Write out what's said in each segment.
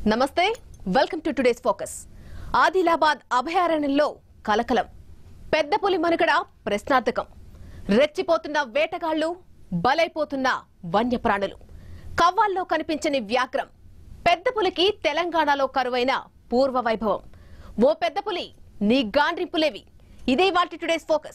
నమస్తే welcome to today's focus Adilabad అభయారణ్యంలో కలకలం పెద్ద పులి మనుగడ ప్రశ్నార్థకం రెచ్చిపోతున్న వేటగాళ్లు బలైపోతున్న వన్యప్రాణులు కవ్వాల్లో కనిపించని వ్యాఘ్రం పెద్ద పులికి తెలంగాణలో కరువైన పూర్వ వైభవం ఓ పెద్ద పులి నీ గాండ్రింపులేవి ఇదే వాటి today's focus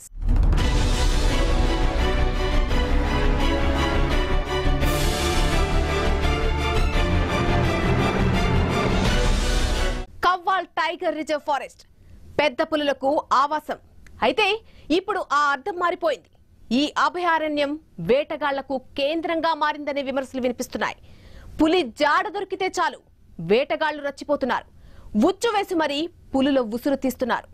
Kawal tiger reserve forest పెద్ద పులులకు ఆవాసం అయితే ఇప్పుడు ఆ అర్థం మారిపోయింది ఈ అభయారణ్యం వేటగాళ్లకు కేంద్రంగా మారిందనే విమర్శలు వినిపిస్తున్నాయి పులి జాడ దొరికితే చాలు వేటగాళ్లు రచ్చిపోతున్నారు ఉచ్చు వేసి మరీ పులుల ఉసురు తీస్తున్నారు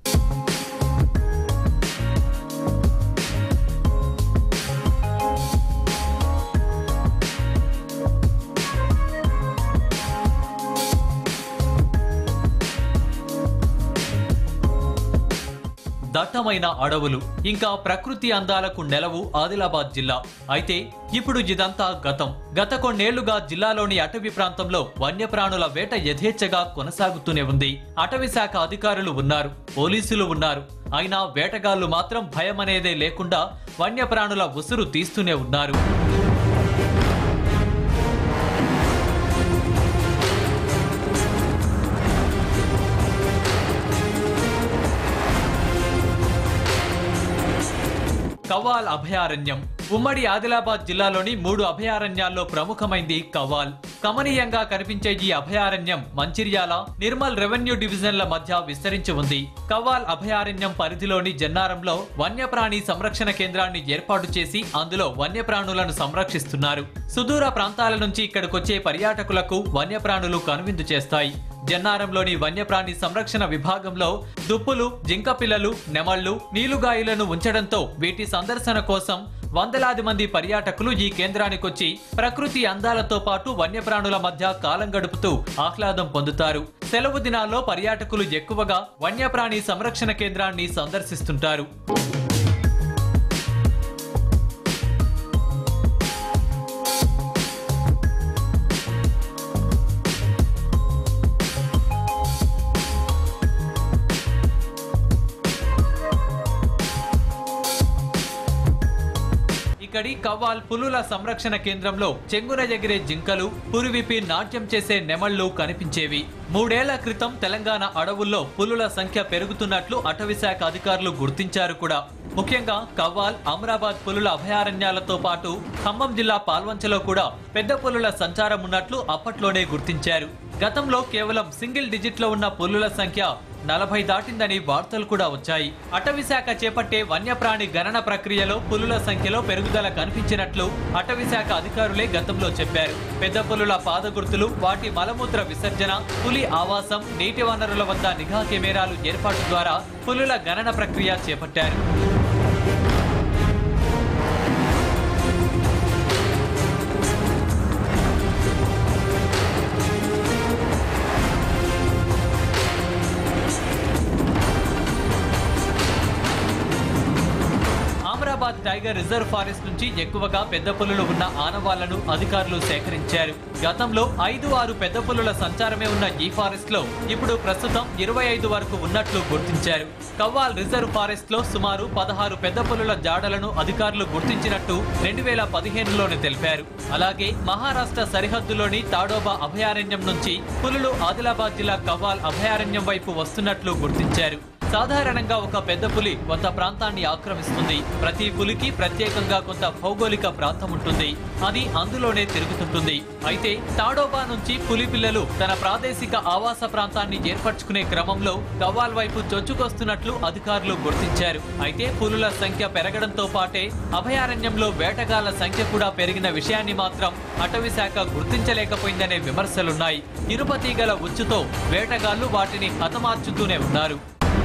దట్టమైన అడవులు ఇంకా ప్రకృతి అందాలకు నెలవు ఆదిలాబాద్ జిల్లా అయితే ఇప్పుడు ఇదంతా గతం గత కొన్నేళ్లుగా జిల్లాలోని అటవీ ప్రాంతంలో వన్యప్రాణుల వేట యథేచ్ఛగా కొనసాగుతూనే ఉంది అటవీ శాఖ అధికారులు ఉన్నారు పోలీసులు ఉన్నారు అయినా వేటగాళ్లు మాత్రం భయం అనేదే లేకుండా వన్యప్రాణుల ఉసురు తీస్తూనే ఉన్నారు కవాల్ అభయారణ్యం ఉమ్మడి ఆదిలాబాద్ జిల్లాలోని మూడు అభయారణ్యాల్లో ప్రముఖమైంది కవాల్ కమనీయంగా కనిపించే ఈ అభయారణ్యం మంచిర్యాల నిర్మల్ రెవెన్యూ డివిజన్ల మధ్య విస్తరించి ఉంది కవాల్ అభయారణ్యం పరిధిలోని జన్నారంలో వన్యప్రాణి సంరక్షణ కేంద్రాన్ని ఏర్పాటు చేసి అందులో వన్యప్రాణులను సంరక్షిస్తున్నారు సుదూర ప్రాంతాల నుంచి ఇక్కడికొచ్చే పర్యాటకులకు వన్యప్రాణులు కనువిందు చేస్తాయి జన్నారంలోని వన్యప్రాణి సంరక్షణ విభాగంలో దుప్పులు జింక పిల్లలు నెమళ్లు నీలుగాయులను ఉంచడంతో వీటి సందర్శన కోసం వందలాది మంది పర్యాటకులు ఈ కేంద్రానికొచ్చి ప్రకృతి అందాలతో పాటు వన్యప్రాణుల మధ్య కాలం గడుపుతూ ఆహ్లాదం పొందుతారు సెలవు దినాల్లో పర్యాటకులు ఎక్కువగా వన్యప్రాణి సంరక్షణ కేంద్రాన్ని సందర్శిస్తుంటారు ఇక్కడి కవ్వాల్ పులుల సంరక్షణ కేంద్రంలో చెంగున ఎగిరే జింకలు పురివిపి నాట్యం చేసే నెమళ్లు కనిపించేవి మూడేళ్ల క్రితం తెలంగాణ అడవుల్లో పులుల సంఖ్య పెరుగుతున్నట్లు అటవీశాఖ అధికారులు గుర్తించారు కూడా ముఖ్యంగా కవ్వాల్ అమరాబాద్ పులుల అభయారణ్యాలతో పాటు ఖమ్మం జిల్లా పాల్వంచలో కూడా పెద్ద పులుల సంచారం ఉన్నట్లు అప్పట్లోనే గుర్తించారు గతంలో కేవలం సింగిల్ డిజిట్ లో ఉన్న పులుల సంఖ్య నలభై దాటిందని వార్తలు కూడా వచ్చాయి అటవీ శాఖ చేపట్టే వన్యప్రాణి గణన ప్రక్రియలో పులుల సంఖ్యలో పెరుగుదల కనిపించినట్లు అటవీ శాఖ అధికారులే గతంలో చెప్పారు పెద్ద పులుల పాదగుర్తులు వాటి మలమూత్ర విసర్జన పులి ఆవాసం నీటి వనరుల వద్ద నిఘా కెమెరాలు ఏర్పాటు ద్వారా పులుల గణన ప్రక్రియ చేపట్టారు అమరాబాద్ టైగర్ రిజర్వ్ ఫారెస్ట్ నుంచి ఎక్కువగా పెద్ద పులులు ఉన్న ఆనవాళ్లను అధికారులు సేకరించారు గతంలో ఐదు ఆరు పెద్ద పులుల సంచారమే ఉన్న ఈ ఫారెస్ట్ లో ఇప్పుడు ప్రస్తుతం ఇరవై ఐదు వరకు ఉన్నట్లు గుర్తించారు కవ్వాల్ రిజర్వ్ ఫారెస్ట్ లో సుమారు పదహారు పెద్ద పులుల జాడలను అధికారులు గుర్తించినట్టు రెండు వేల పదిహేనులోనే తెలిపారు అలాగే మహారాష్ట్ర సరిహద్దులోని తాడోబా అభయారణ్యం నుంచి పులులు ఆదిలాబాద్ జిల్లా కవ్వాల్ అభయారణ్యం వైపు వస్తున్నట్లు గుర్తించారు సాధారణంగా ఒక పెద్ద పులి కొంత ప్రాంతాన్ని ఆక్రమిస్తుంది ప్రతి పులికి ప్రత్యేకంగా కొంత భౌగోళిక ప్రాంతం ఉంటుంది అది అందులోనే తిరుగుతుంటుంది అయితే తాడోబా నుంచి పులి పిల్లలు తన ప్రాదేశిక ఆవాస ప్రాంతాన్ని ఏర్పరచుకునే క్రమంలో గవ్వాల్ వైపు చొచ్చుకొస్తున్నట్లు అధికారులు గుర్తించారు అయితే పులుల సంఖ్య పెరగడంతో పాటే అభయారణ్యంలో వేటగాళ్ల సంఖ్య కూడా పెరిగిన విషయాన్ని మాత్రం అటవీ శాఖ గుర్తించలేకపోయిందనే విమర్శలున్నాయి ఇరుపతీగల ఉచ్చుతో వేటగాళ్లు వాటిని హతమార్చుతూనే ఉన్నారు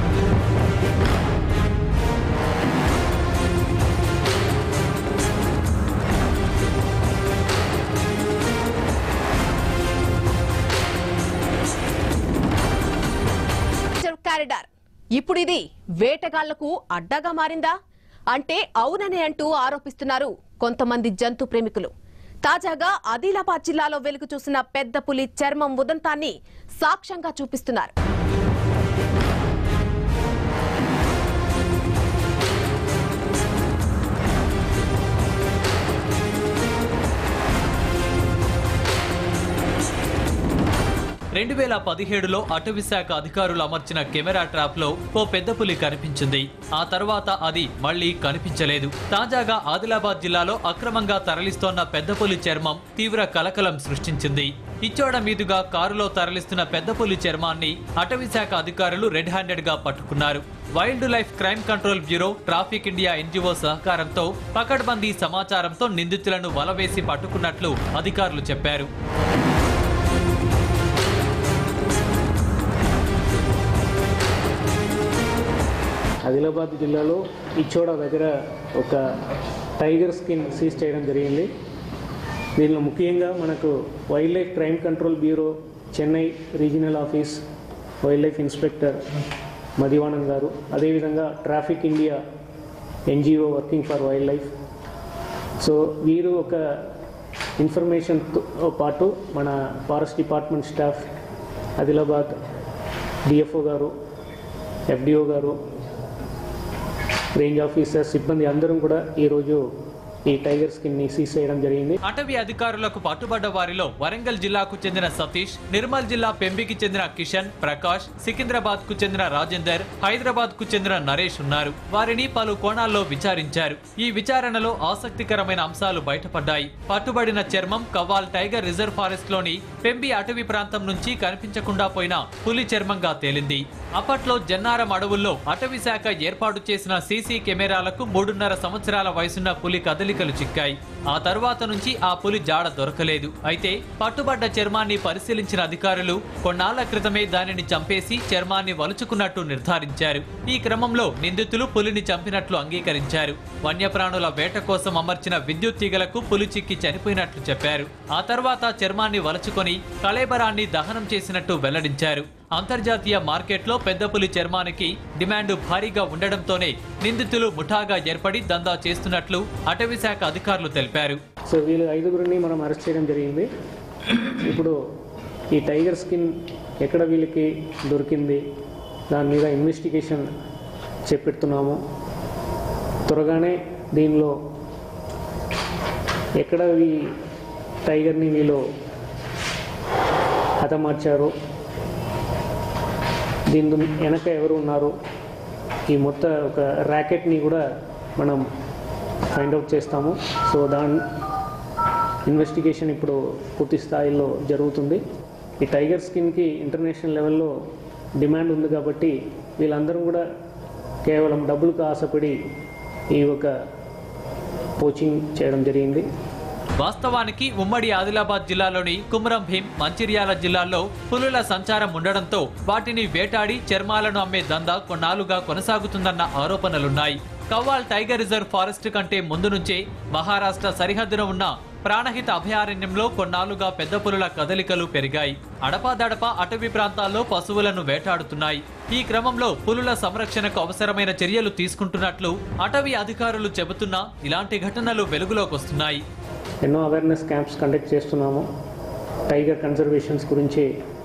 కారిడార్ ఇప్పుడు ఇది వేటగాళ్లకు అడ్డాగా మారిందా అంటే అవుననే అంటూ ఆరోపిస్తున్నారు కొంతమంది జంతు ప్రేమికులు తాజాగా ఆదిలాబాద్ జిల్లాలో వెలుగు చూసిన పెద్ద పులి చర్మం ఉదంతాన్ని సాక్ష్యంగా చూపిస్తున్నారు రెండు వేల పదిహేడులో అటవీ శాఖ అధికారులు అమర్చిన కెమెరా ట్రాప్ లో ఓ పెద్ద పులి కనిపించింది ఆ తర్వాత అది మళ్లీ కనిపించలేదు తాజాగా ఆదిలాబాద్ జిల్లాలో అక్రమంగా తరలిస్తోన్న పెద్ద పులి చర్మం తీవ్ర కలకలం సృష్టించింది ఇచ్చోడ మీదుగా కారులో తరలిస్తున్న పెద్ద పులి చర్మాన్ని అటవీ శాఖ అధికారులు రెడ్ హ్యాండెడ్ గా పట్టుకున్నారు wildlife crime control bureau traffic India NGO సహకారంతో పకడ్బందీ సమాచారంతో నిందితులను వలవేసి పట్టుకున్నట్లు అధికారులు చెప్పారు ఆదిలాబాద్ జిల్లాలో ఇచ్చోడ దగ్గర ఒక టైగర్ స్కిన్ సీజ్ చేయడం జరిగింది దీనిలో ముఖ్యంగా మనకు wildlife crime control bureau Chennai regional office wildlife inspector Madivanam గారు అదేవిధంగా traffic India NGO working for wildlife so వీరు ఒక ఇన్ఫర్మేషన్తో పాటు మన forest department staff Adilabad DFO గారు ఎఫ్డిఓ గారు రేంజ్ ఆఫీసర్ సిబ్బంది అందరం కూడా ఈరోజు ఈ టైగర్ స్కిన్ని సీజ్ చేయడం జరిగింది అటవీ అధికారులకు పట్టుబడ్డ వారిలో వరంగల్ జిల్లాకు చెందిన సతీష్ నిర్మల్ జిల్లా పెంబికి చెందిన కిషన్ ప్రకాష్ సికింద్రాబాద్ కు చెందిన రాజేందర్ హైదరాబాద్ కు చెందిన నరేష్ ఉన్నారు వారిని పలు కోణాల్లో విచారించారు ఈ విచారణలో ఆసక్తికరమైన అంశాలు బయటపడ్డాయి పట్టుబడిన చర్మం కవ్వాల్ టైగర్ రిజర్వ్ ఫారెస్ట్ లోని పెంబి అటవీ ప్రాంతం నుంచి కనిపించకుండా పోయిన పులి చర్మంగా తేలింది అప్పట్లో జన్నారం అడవుల్లో అటవీ శాఖ ఏర్పాటు చేసిన సీసీ కెమెరాలకు మూడున్నర సంవత్సరాల వయసున్న పులి కదలికలు చిక్కాయి ఆ తరువాత నుంచి ఆ పులి జాడ దొరకలేదు అయితే పట్టుబడ్డ చర్మాన్ని పరిశీలించిన అధికారులు కొన్నాళ్ల క్రితమే దానిని చంపేసి చర్మాన్ని వలుచుకున్నట్టు నిర్ధారించారు ఈ క్రమంలో నిందితులు పులిని చంపినట్లు అంగీకరించారు వన్యప్రాణుల వేట కోసం అమర్చిన విద్యుత్ తీగలకు పులి చిక్కి చనిపోయినట్లు చెప్పారు ఆ తర్వాత చర్మాన్ని వలుచుకొని కళేబరాన్ని దహనం చేసినట్టు వెల్లడించారు అంతర్జాతీయ మార్కెట్లో పెద్ద పులి చర్మానికి డిమాండ్ భారీగా ఉండడంతోనే నిందితులు ముఠాగా ఏర్పడి దందా చేస్తున్నట్లు అటవీ శాఖ అధికారులు తెలిపారు సో వీళ్ళు ఐదుగురిని మనం అరెస్ట్ చేయడం జరిగింది ఇప్పుడు ఈ టైగర్ స్కిన్ ఎక్కడ వీళ్ళకి దొరికింది దాని మీద ఇన్వెస్టిగేషన్ చేపెడుతున్నాము త్వరగానే దీనిలో ఎక్కడ ఈ టైగర్ని వీళ్ళు హతమార్చారు దీని వెనక ఎవరు ఉన్నారు ఈ మొత్తం ఒక ర్యాకెట్ని కూడా మనం ఫైండ్ అవుట్ చేస్తాము సో దాని ఇన్వెస్టిగేషన్ ఇప్పుడు పూర్తి స్థాయిలో జరుగుతుంది ఈ టైగర్ స్కిన్కి ఇంటర్నేషనల్ లెవెల్లో డిమాండ్ ఉంది కాబట్టి వీళ్ళందరూ కూడా కేవలం డబ్బులకు ఆశపడి ఈ ఒక కోచింగ్ చేయడం జరిగింది వాస్తవానికి ఉమ్మడి ఆదిలాబాద్ జిల్లాలోని కుమరం భీం మంచిర్యాల జిల్లాల్లో పులుల సంచారం ఉండడంతో వాటిని వేటాడి చర్మాలను అమ్మే దందా కొన్నాళ్లుగా కొనసాగుతుందన్న ఆరోపణలున్నాయి కవ్వాల్ టైగర్ రిజర్వ్ ఫారెస్ట్ కంటే ముందు నుంచే మహారాష్ట్ర సరిహద్దున ఉన్న ప్రాణహిత అభయారణ్యంలో కొన్నాళ్లుగా పెద్ద పులుల కదలికలు పెరిగాయి అడపాదడపా అటవీ ప్రాంతాల్లో పశువులను వేటాడుతున్నాయి ఈ క్రమంలో పులుల సంరక్షణకు అవసరమైన చర్యలు తీసుకుంటున్నట్లు అటవీ అధికారులు చెబుతున్నా ఇలాంటి ఘటనలు వెలుగులోకొస్తున్నాయి ఎన్నో అవేర్నెస్ క్యాంప్స్ కండక్ట్ చేస్తున్నాము టైగర్ కన్జర్వేషన్స్ గురించి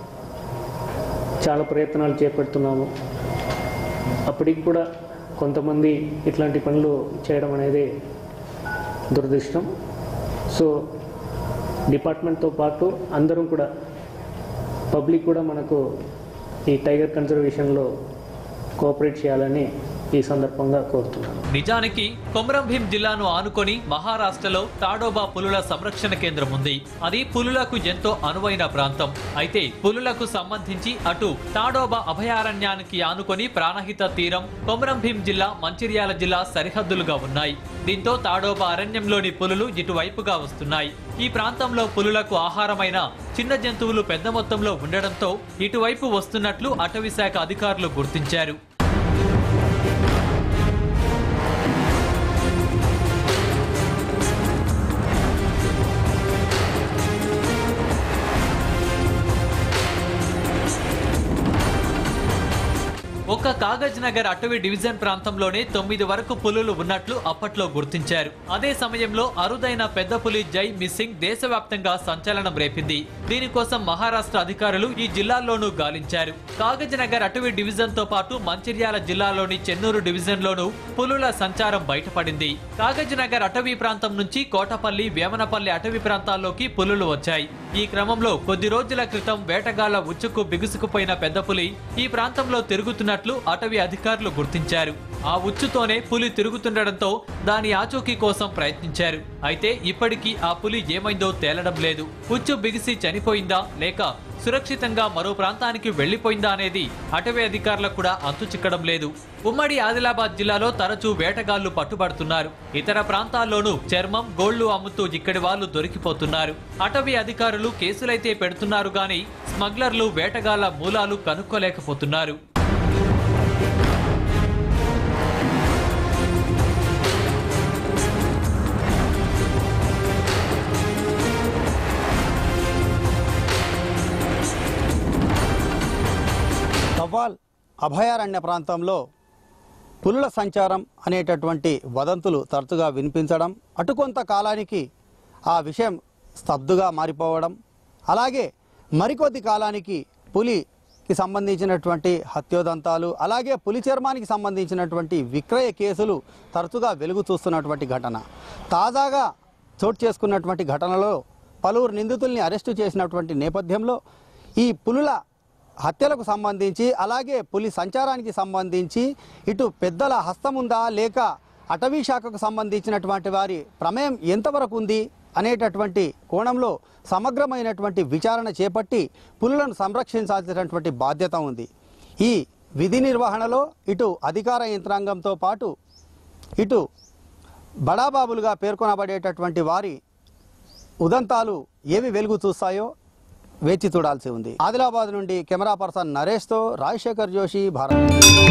చాలా ప్రయత్నాలు చేపడుతున్నాము అప్పటికి కూడా కొంతమంది ఇట్లాంటి పనులు చేయడం అనేది దురదృష్టం సో డిపార్ట్మెంట్తో పాటు అందరం కూడా పబ్లిక్ కూడా మనకు ఈ టైగర్ కన్జర్వేషన్లో కోఆపరేట్ చేయాలని ఈ సందర్భంగా కోరుతున్నాను నిజానికి కొమరం భీం జిల్లాను ఆనుకొని మహారాష్ట్రలో తాడోబా పులుల సంరక్షణ కేంద్రం ఉంది అది పులులకు ఎంతో అనువైన ప్రాంతం అయితే పులులకు సంబంధించి అటు తాడోబా అభయారణ్యానికి ఆనుకొని ప్రాణహిత తీరం కొమరం భీం జిల్లా మంచిర్యాల జిల్లా సరిహద్దులుగా ఉన్నాయి దీంతో తాడోబా అరణ్యంలోని పులులు ఇటువైపుగా వస్తున్నాయి ఈ ప్రాంతంలో పులులకు ఆహారమైన చిన్న జంతువులు పెద్ద మొత్తంలో ఉండడంతో ఇటువైపు వస్తున్నట్లు అటవీ శాఖ అధికారులు గుర్తించారు ఒక్క కాగజ్ నగర్ అటవీ డివిజన్ ప్రాంతంలోనే తొమ్మిది వరకు పులులు ఉన్నట్లు అప్పట్లో గుర్తించారు అదే సమయంలో అరుదైన పెద్ద పులి జై మిస్సింగ్ దేశవ్యాప్తంగా సంచలనం రేపింది దీనికోసం మహారాష్ట్ర అధికారులు ఈ జిల్లాల్లోనూ గాలించారు కాగజ్ నగర్ అటవీ డివిజన్ తో పాటు మంచిర్యాల జిల్లాలోని చెన్నూరు డివిజన్ లోనూ పులుల సంచారం బయటపడింది కాగజ్ నగర్ అటవీ ప్రాంతం నుంచి కోటపల్లి వేమనపల్లి అటవీ ప్రాంతాల్లోకి పులులు వచ్చాయి ఈ క్రమంలో కొద్ది రోజుల క్రితం వేటగాళ్ల ఉచ్చుకు బిగుసుకుపోయిన పెద్ద పులి ఈ ప్రాంతంలో తిరుగుతున్నట్లు అటవీ అధికారులు గుర్తించారు ఆ ఉచ్చుతోనే పులి తిరుగుతుండటంతో దాని ఆచూకీ కోసం ప్రయత్నించారు అయితే ఇప్పటికీ ఆ పులి ఏమైందో తేలడం లేదు ఉచ్చు బిగిసి చనిపోయిందా లేక సురక్షితంగా మరో ప్రాంతానికి వెళ్లిపోయిందా అనేది అటవీ అధికారులకు కూడా అంతు చిక్కడం లేదు ఉమ్మడి ఆదిలాబాద్ జిల్లాలో తరచూ వేటగాళ్లు పట్టుబడుతున్నారు ఇతర ప్రాంతాల్లోనూ చర్మం గోళ్లు అమ్ముతూ ఇక్కడి వాళ్ళు దొరికిపోతున్నారు అటవీ అధికారులు కేసులైతే పెడుతున్నారు గాని స్మగ్లర్లు వేటగాళ్ల మూలాలు కనుక్కోలేకపోతున్నారు తవ్వాల్ అభయారణ్య ప్రాంతంలో పులుల సంచారం అనేటటువంటి వదంతులు తరచుగా వినిపించడం అటు కొంత కాలానికి ఆ విషయం స్తబ్దుగా మారిపోవడం అలాగే మరికొద్ది కాలానికి పులికి సంబంధించినటువంటి హత్యోదంతాలు అలాగే పులి చర్మానికి సంబంధించినటువంటి విక్రయ కేసులు తరచుగా వెలుగు చూస్తున్నటువంటి ఘటన తాజాగా చోటు చేసుకున్నటువంటి ఘటనలో పలువురు నిందితుల్ని అరెస్టు చేసినటువంటి నేపథ్యంలో ఈ పులుల హత్యలకు సంబంధించి అలాగే పులి సంచారానికి సంబంధించి ఇటు పెద్దల హస్తం ఉందా లేక అటవీ శాఖకు సంబంధించినటువంటి వారి ప్రమేయం ఎంతవరకు ఉంది అనేటటువంటి కోణంలో సమగ్రమైనటువంటి విచారణ చేపట్టి పులులను సంరక్షించాల్సినటువంటి బాధ్యత ఉంది ఈ విధి నిర్వహణలో ఇటు అధికార యంత్రాంగంతో పాటు ఇటు బడాబాబులుగా పేర్కొనబడేటటువంటి వారి ఉదంతాలు ఏవి వెలుగు చూస్తాయో వేచి చూడాల్సి ఉంది ఆదిలాబాద్ నుండి కెమెరా పర్సన్ నరేష్తో రాజశేఖర్ జోషి భారత్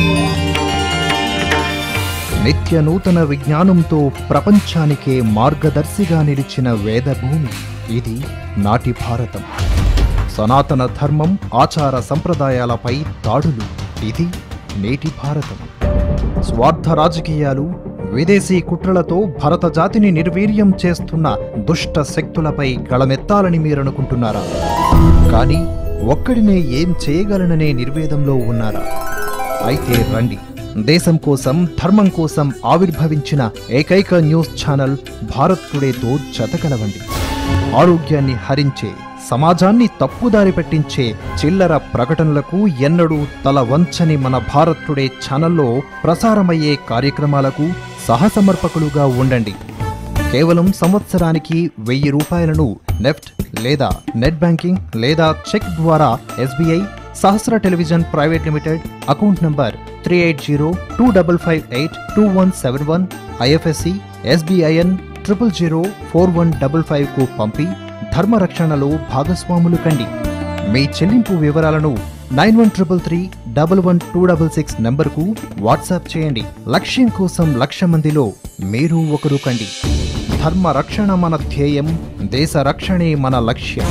నిత్య నూతన విజ్ఞానంతో ప్రపంచానికే మార్గదర్శిగా నిలిచిన వేదభూమి ఇది నాటి భారతం సనాతన ధర్మం ఆచార సంప్రదాయాలపై దాడులు ఇది నేటి భారతం స్వార్థ రాజకీయాలు విదేశీ కుట్రలతో భరత జాతిని నిర్వీర్యం చేస్తున్న దుష్ట శక్తులపై గళమెత్తాలని మీరనుకుంటున్నారా కానీ ఒక్కడినే ఏం చేయగలననే నిర్వేదంలో ఉన్నారా అయితే రండి దేశం కోసం ధర్మం కోసం ఆవిర్భవించిన ఏకైక న్యూస్ ఛానల్ భారత్ టుడేతో జతకలవండి ఆరోగ్యాన్ని హరించే సమాజాన్ని తప్పుదారి పెట్టించే చిల్లర ప్రకటనలకు ఎన్నడూ తల వంచని మన భారత్ టుడే ఛానల్లో ప్రసారమయ్యే కార్యక్రమాలకు సహసమర్పకులుగా ఉండండి కేవలం సంవత్సరానికి వెయ్యి రూపాయలను నెఫ్ట్ లేదా నెట్ బ్యాంకింగ్ లేదా చెక్ ద్వారా SBI Sahasra television private limited account number three eight zero two double five eight two one seven one IFSC SBIN triple zero four one double five కు పంపి ధర్మ రక్షణలో భాగస్వాములు కండి మీ చెల్లింపు వివరాలను nine one triple three double one two double six నంబర్కు వాట్సాప్ చేయండి లక్ష్యం కోసం లక్ష మందిలో మీరు ఒకరు కండి ధర్మ రక్షణ మన ధ్యేయం దేశ రక్షణే మన లక్ష్యం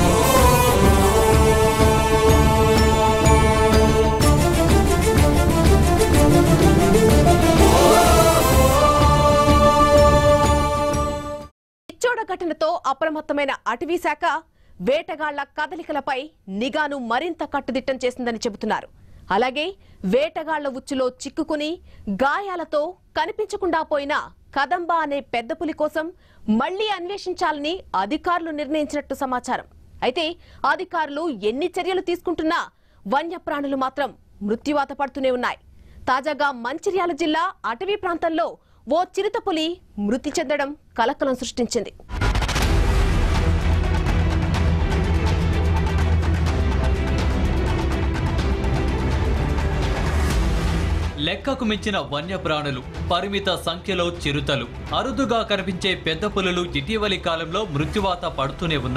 ఇచ్చోడ ఘటనతో అప్రమత్తమైన అటవీ శాఖ వేటగాళ్ల కదలికలపై నిఘాను మరింత కట్టుదిట్టం చేసిందని చెబుతున్నారు అలాగే వేటగాళ్ల ఉచ్చులో చిక్కుకుని గాయాలతో కనిపించకుండా పోయిన కదంబ అనే పెద్ద పులి కోసం మళ్లీ అన్వేషించాలని అధికారులు నిర్ణయించినట్టు సమాచారం అయితే అధికారులు ఎన్ని చర్యలు తీసుకుంటున్నా వన్యప్రాణులు మాత్రం మృత్యువాత పడుతూనే ఉన్నాయి తాజాగా మంచిర్యాల జిల్లా అటవీ ప్రాంతంలో ఓ చిరుతపులి మృతి చెందడం కలకలం సృష్టించింది లెక్కకు మించిన వన్యప్రాణులు పరిమిత సంఖ్యలో చిరుతలు అరుదుగా కనిపించే పెద్ద పులులు ఇటీవలి కాలంలో మృత్యువాత పడుతూనే ఉన్నాయి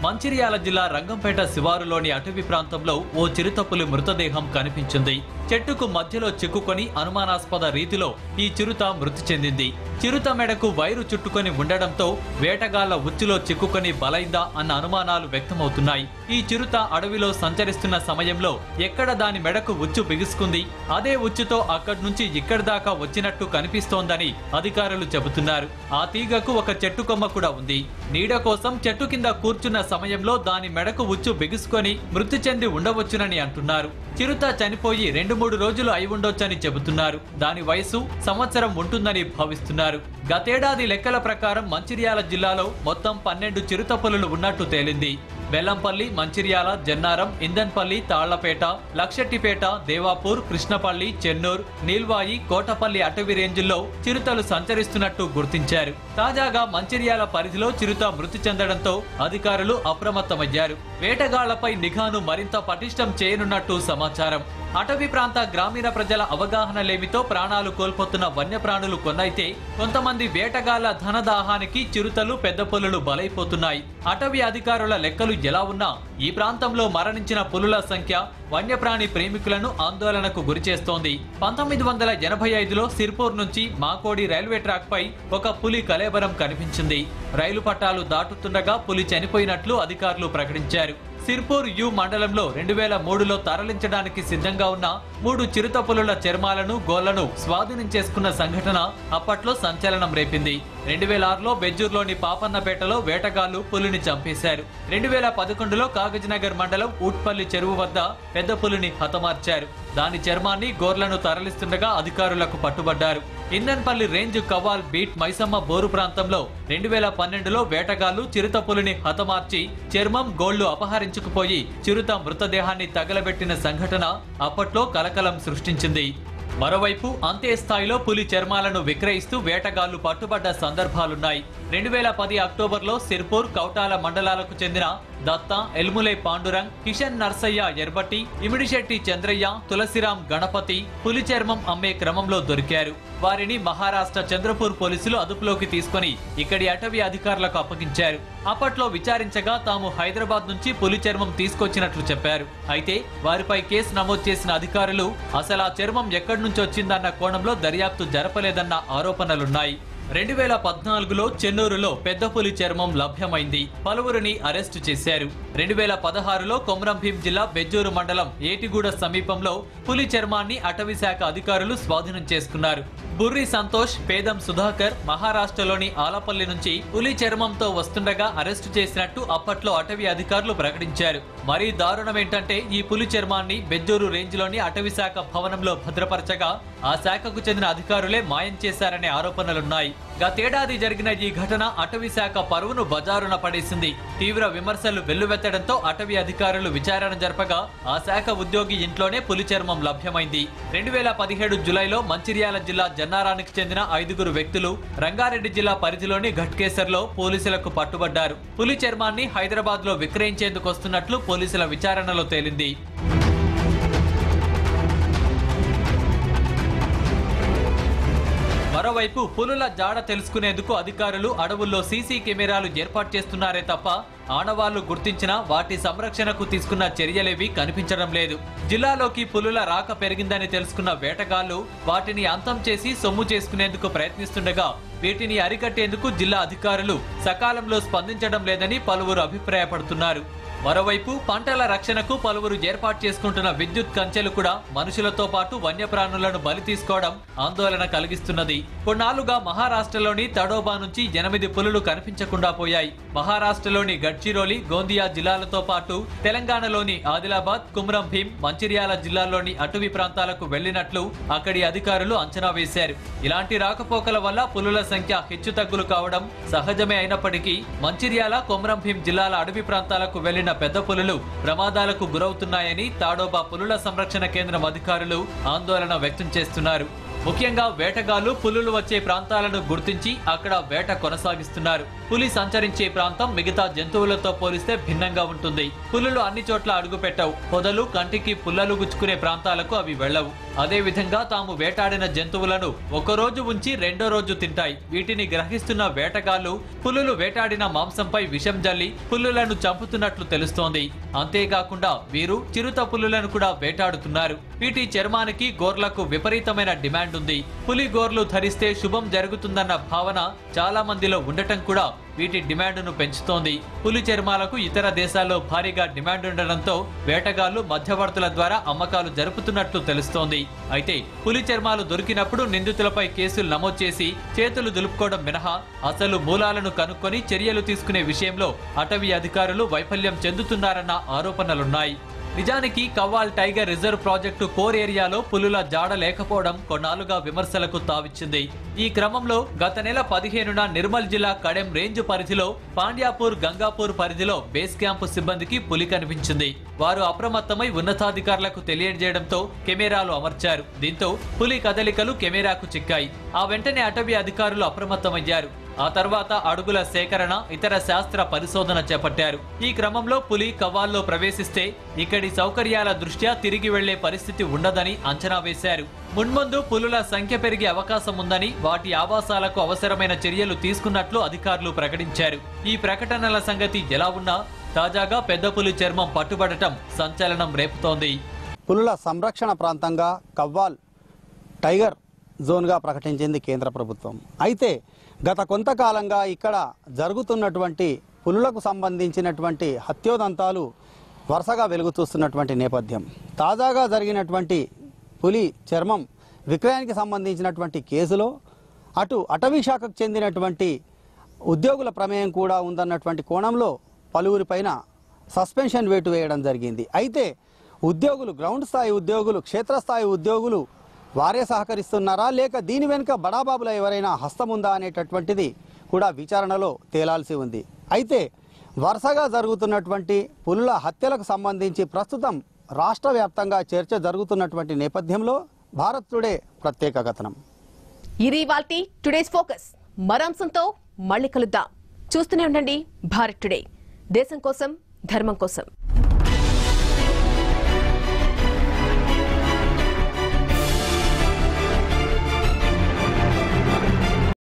మంచిర్యాల జిల్లా రంగంపేట శివారులోని అటవీ ప్రాంతంలో ఓ చిరుతపులి మృతదేహం కనిపించింది చెట్టుకు మధ్యలో చిక్కుకొని అనుమానాస్పద రీతిలో ఈ చిరుత మృతి చెందింది చిరుత మెడకు వైరు చుట్టుకొని ఉండడంతో వేటగాళ్ల ఉచ్చులో చిక్కుకొని బలైందా అన్న అనుమానాలు వ్యక్తమవుతున్నాయి ఈ చిరుత అడవిలో సంచరిస్తున్న సమయంలో ఎక్కడ దాని మెడకు ఉచ్చు బిగుసుకుంది అదే ఉచ్చుతో అక్కడి నుంచి ఇక్కడి దాకా వచ్చినట్టు కనిపిస్తోందని అధికారులు చెబుతున్నారు ఆ తీగకు ఒక చెట్టు కొమ్మ కూడా ఉంది నీడ కోసం చెట్టు కింద కూర్చున్న సమయంలో దాని మెడకు ఉచ్చు బిగుసుకొని మృతి చెంది ఉండవచ్చునని అంటున్నారు చిరుత చనిపోయి రెండు మూడు రోజులు అయి ఉండొచ్చని చెబుతున్నారు దాని వయసు సంవత్సరం ఉంటుందని భావిస్తున్నారు గతేడాది లెక్కల ప్రకారం మంచిర్యాల జిల్లాలో మొత్తం పన్నెండు చిరుత పులులు ఉన్నట్టు తేలింది బెల్లంపల్లి మంచిర్యాల జన్నారం ఇందన్పల్లి తాళ్లపేట లక్షెట్టిపేట దేవాపూర్ కృష్ణపల్లి చెన్నూర్ నీల్వాయి కోటపల్లి అటవీ రేంజ్ల్లో చిరుతలు సంచరిస్తున్నట్టు గుర్తించారు తాజాగా మంచిర్యాల పరిధిలో చిరుత మృతి చెందడంతో అధికారులు అప్రమత్తమయ్యారు వేటగాళ్లపై నిఘాను మరింత పటిష్టం చేయనున్నట్టు సమాచారం అటవీ ప్రాంత గ్రామీణ ప్రజల అవగాహన లేమితో ప్రాణాలు కోల్పోతున్న వన్యప్రాణులు కొన్నైతే కొంతమంది వేటగాళ్ల ధనదాహానికి చిరుతలు పెద్ద పులులు బలైపోతున్నాయి అటవీ అధికారుల లెక్కలు ఎలా ఉన్నా ఈ ప్రాంతంలో మరణించిన పులుల సంఖ్య వన్యప్రాణి ప్రేమికులను ఆందోళనకు గురిచేస్తోంది పంతొమ్మిది వందల ఎనభై ఐదులో సిర్పూర్ నుంచి మాకోడి రైల్వే ట్రాక్ పై ఒక పులి కలేబరం కనిపించింది రైలు పట్టాలు దాటుతుండగా పులి చనిపోయినట్లు అధికారులు ప్రకటించారు సిర్పూర్ యు మండలంలో రెండు వేల మూడులో తరలించడానికి సిద్ధంగా ఉన్న మూడు చిరుత పులుల చర్మాలను గోళ్లను స్వాధీనం చేసుకున్న సంఘటన అప్పట్లో సంచలనం రేపింది రెండు వేల ఆరులో బెజ్జూర్లోని పాపన్నపేటలో వేటగాళ్లు పులిని చంపేశారు రెండు వేల పదకొండులో కాగజ్నగర్ మండలం ఊట్పల్లి చెరువు వద్ద పెద్ద పులిని హతమార్చారు దాని చర్మాన్ని గోర్లను తరలిస్తుండగా అధికారులకు పట్టుబడ్డారు ఇందన్పల్లి రేంజ్ కవాల్ బీట్ మైసమ్మ బోరు ప్రాంతంలో రెండు వేల పన్నెండులో వేటగాళ్లు చిరుత పులిని హతమార్చి చర్మం గోళ్లు అపహరించుకుపోయి చిరుత మృతదేహాన్ని తగలబెట్టిన సంఘటన అప్పట్లో కలకలం సృష్టించింది మరోవైపు అంతే స్థాయిలో పులి చర్మాలను విక్రయిస్తూ వేటగాళ్లు పట్టుబడ్డ సందర్భాలున్నాయి రెండు వేల పది అక్టోబర్లో సిర్పూర్ కౌటాల మండలాలకు చెందిన దత్త ఎల్ములే పాండురంగ్ కిషన్ నర్సయ్య ఎర్బట్టి ఇమిడిశెట్టి చంద్రయ్య తులసిరాం గణపతి పులి చర్మం అమ్మే క్రమంలో దొరికారు వారిని మహారాష్ట్ర చంద్రపూర్ పోలీసులు అదుపులోకి తీసుకొని ఇక్కడి అటవీ అధికారులకు అప్పగించారు అప్పట్లో విచారించగా తాము హైదరాబాద్ నుంచి పులి చర్మం తీసుకొచ్చినట్లు చెప్పారు అయితే వారిపై కేసు నమోదు చేసిన అధికారులు అసలు ఆ చర్మం ఎక్కడి నుంచి వచ్చిందన్న కోణంలో దర్యాప్తు జరపలేదన్న ఆరోపణలున్నాయి రెండు వేల పద్నాలుగులో చెన్నూరులో పెద్ద పులి చర్మం లభ్యమైంది పలువురిని అరెస్టు చేశారు రెండు వేల పదహారులో కొమరం భీం జిల్లా బెజ్జూరు మండలం ఏటిగూడ సమీపంలో పులి చర్మాన్ని అటవీ శాఖ అధికారులు స్వాధీనం చేసుకున్నారు బుర్రి సంతోష్ పేదం సుధాకర్ మహారాష్ట్రలోని ఆలపల్లి నుంచి పులి చర్మంతో వస్తుండగా అరెస్టు చేసినట్టు అప్పట్లో అటవీ అధికారులు ప్రకటించారు మరీ దారుణం ఏంటంటే ఈ పులి చర్మాన్ని బెజ్జూరు రేంజ్లోని అటవీ శాఖ భవనంలో భద్రపరచగా ఆ శాఖకు చెందిన అధికారులే మాయం చేశారనే ఆరోపణలున్నాయి గతేడాది జరిగిన ఈ ఘటన అటవీ శాఖ పరువును బజారున పడేసింది తీవ్ర విమర్శలు వెల్లువెత్తడంతో అటవీ అధికారులు విచారణ జరపగా ఆ శాఖ ఉద్యోగి ఇంట్లోనే పులి చర్మం లభ్యమైంది రెండు వేల పదిహేడు జులైలో మంచిర్యాల జిల్లా జన్నారానికి చెందిన ఐదుగురు వ్యక్తులు రంగారెడ్డి జిల్లా పరిధిలోని ఘట్కేసర్లో పోలీసులకు పట్టుబడ్డారు పులి చర్మాన్ని హైదరాబాద్ లో విక్రయించేందుకు వస్తున్నట్లు పోలీసుల విచారణలో తేలింది మరోవైపు పులుల జాడ తెలుసుకునేందుకు అధికారులు అడవుల్లో సీసీ కెమెరాలు ఏర్పాటు చేస్తున్నారే తప్ప ఆనవాళ్లు గుర్తించినా వాటి సంరక్షణకు తీసుకున్న చర్యలేవి కనిపించడం లేదు జిల్లాలోకి పులుల రాక పెరిగిందని తెలుసుకున్న వేటగాళ్లు వాటిని అంతం చేసి సొమ్ము చేసుకునేందుకు ప్రయత్నిస్తుండగా వీటిని అరికట్టేందుకు జిల్లా అధికారులు సకాలంలో స్పందించడం లేదని పలువురు అభిప్రాయపడుతున్నారు మరోవైపు పంటల రక్షణకు పలువురు ఏర్పాటు చేసుకుంటున్న విద్యుత్ కంచెలు కూడా మనుషులతో పాటు వన్యప్రాణులను బలి తీసుకోవడం ఆందోళన కలిగిస్తున్నది కొన్నాళ్లుగా మహారాష్ట్రలోని తడోబా నుంచి ఎనిమిది పులులు కనిపించకుండా పోయాయి మహారాష్ట్రలోని గడ్చిరోలి గోందియా జిల్లాలతో పాటు తెలంగాణలోని ఆదిలాబాద్ కుమ్రం భీం మంచిర్యాల జిల్లాల్లోని అటవీ ప్రాంతాలకు వెళ్లినట్లు అక్కడి అధికారులు అంచనా వేశారు ఇలాంటి రాకపోకల వల్ల పులుల సంఖ్య హెచ్చుతగ్గులు కావడం సహజమే అయినప్పటికీ మంచిర్యాల కొమరం భీం జిల్లాల అడవి ప్రాంతాలకు వెళ్లిన పెద్ద పులులు ప్రమాదాలకు గురవుతున్నాయని తాడోబా పులుల సంరక్షణ కేంద్రం అధికారులు ఆందోళన వ్యక్తం చేస్తున్నారు ముఖ్యంగా వేటగాళ్లు పులులు వచ్చే ప్రాంతాలను గుర్తించి అక్కడ వేట కొనసాగిస్తున్నారు పులి సంచరించే ప్రాంతం మిగతా జంతువులతో పోలిస్తే భిన్నంగా ఉంటుంది పులులు అన్ని చోట్ల అడుగు పెట్టవు పొదలు కంటికి పుల్లలు గుచ్చుకునే ప్రాంతాలకు అవి వెళ్ళవు అదే విధంగా తాము వేటాడిన జంతువులను ఒక రోజు ఉంచి రెండో రోజు తింటాయి వీటిని గ్రహిస్తున్న వేటగాళ్లు పులులు వేటాడిన మాంసంపై విషం జల్లి పులులను చంపుతున్నట్లు తెలుస్తోంది అంతేకాకుండా వీరు చిరుత పులులను కూడా వేటాడుతున్నారు వీటి చర్మానికి గోర్లకు విపరీతమైన డిమాండ్ ఉంది పులి గోర్లు ధరిస్తే శుభం జరుగుతుందన్న భావన చాలా మందిలో ఉండటం కూడా వీటి డిమాండ్ను పెంచుతోంది పులి చర్మాలకు ఇతర దేశాల్లో భారీగా డిమాండ్ ఉండడంతో వేటగాళ్లు మధ్యవర్తుల ద్వారా అమ్మకాలు జరుపుతున్నట్లు తెలుస్తోంది అయితే పులి చర్మాలు దొరికినప్పుడు నిందితులపై కేసులు నమోదు చేసి చేతులు దులుపుకోవడం మినహా అసలు మూలాలను కనుక్కొని చర్యలు తీసుకునే విషయంలో అటవీ అధికారులు వైఫల్యం చెందుతున్నారన్న ఆరోపణలున్నాయి నిజానికి Kawal tiger reserve project core ఏరియాలో పులుల జాడ లేకపోవడం కొన్నాళ్లుగా విమర్శలకు తావిచ్చింది ఈ క్రమంలో గత నెల పదిహేనున నిర్మల్ జిల్లా కడెం రేంజ్ పరిధిలో పాండ్యాపూర్ గంగాపూర్ పరిధిలో బేస్ క్యాంపు సిబ్బందికి పులి కనిపించింది వారు అప్రమత్తమై ఉన్నతాధికారులకు తెలియజేయడంతో కెమెరాలు అమర్చారు దీంతో పులి కదలికలు కెమెరాకు చిక్కాయి ఆ వెంటనే అటవీ అధికారులు అప్రమత్తమయ్యారు ఆ తర్వాత అడుగుల సేకరణ ఇతర శాస్త్ర పరిశోధన చేపట్టారు ఈ క్రమంలో పులి కవ్వాల్లో ప్రవేశిస్తే ఇక్కడి సౌకర్యాల దృష్ట్యా తిరిగి వెళ్లే పరిస్థితి ఉండదని అంచనా వేశారు మున్ముందు పులుల సంఖ్య పెరిగే అవకాశం ఉందని వాటి ఆవాసాలకు అవసరమైన చర్యలు తీసుకున్నట్లు అధికారులు ప్రకటించారు ఈ ప్రకటనల సంగతి ఎలా ఉన్నా తాజాగా పెద్ద పులి చర్మం పట్టుబడటం సంచలనం రేపుతోంది పులుల సంరక్షణ ప్రాంతంగా కవ్వాల్ టైగర్ జోన్గా ప్రకటించింది కేంద్ర ప్రభుత్వం అయితే గత కొంతకాలంగా ఇక్కడ జరుగుతున్నటువంటి పులులకు సంబంధించినటువంటి హత్యోదంతాలు వరుసగా వెలుగు చూస్తున్నటువంటి నేపథ్యం తాజాగా జరిగినటువంటి పులి చర్మం విక్రయానికి సంబంధించినటువంటి కేసులో అటు అటవీ శాఖకు చెందినటువంటి ఉద్యోగుల ప్రమేయం కూడా ఉందన్నటువంటి కోణంలో పలువురిపైన సస్పెన్షన్ వేటు వేయడం జరిగింది అయితే ఉద్యోగులు గ్రౌండ్ స్థాయి ఉద్యోగులు క్షేత్రస్థాయి ఉద్యోగులు వారే సహకరిస్తున్నారా లేక దీని వెనుక బడాబాబుల ఎవరైనా హస్తం ఉందా అనేటటువంటిది కూడా విచారణలో తేలాల్సి ఉంది అయితే వరుసగా జరుగుతున్నటువంటి పులుల హత్యలకు సంబంధించి ప్రస్తుతం రాష్ట్ర వ్యాప్తంగా చర్చ జరుగుతున్నటువంటి నేపథ్యంలో భారత్ టుడే ప్రత్యేక కథనం ఇది వాల్టి టుడేస్ ఫోకస్ మరంశంతో మళ్ళీ కలుద్దాం చూస్తూనే ఉండండి భారత్ టుడే దేశం కోసం ధర్మం కోసం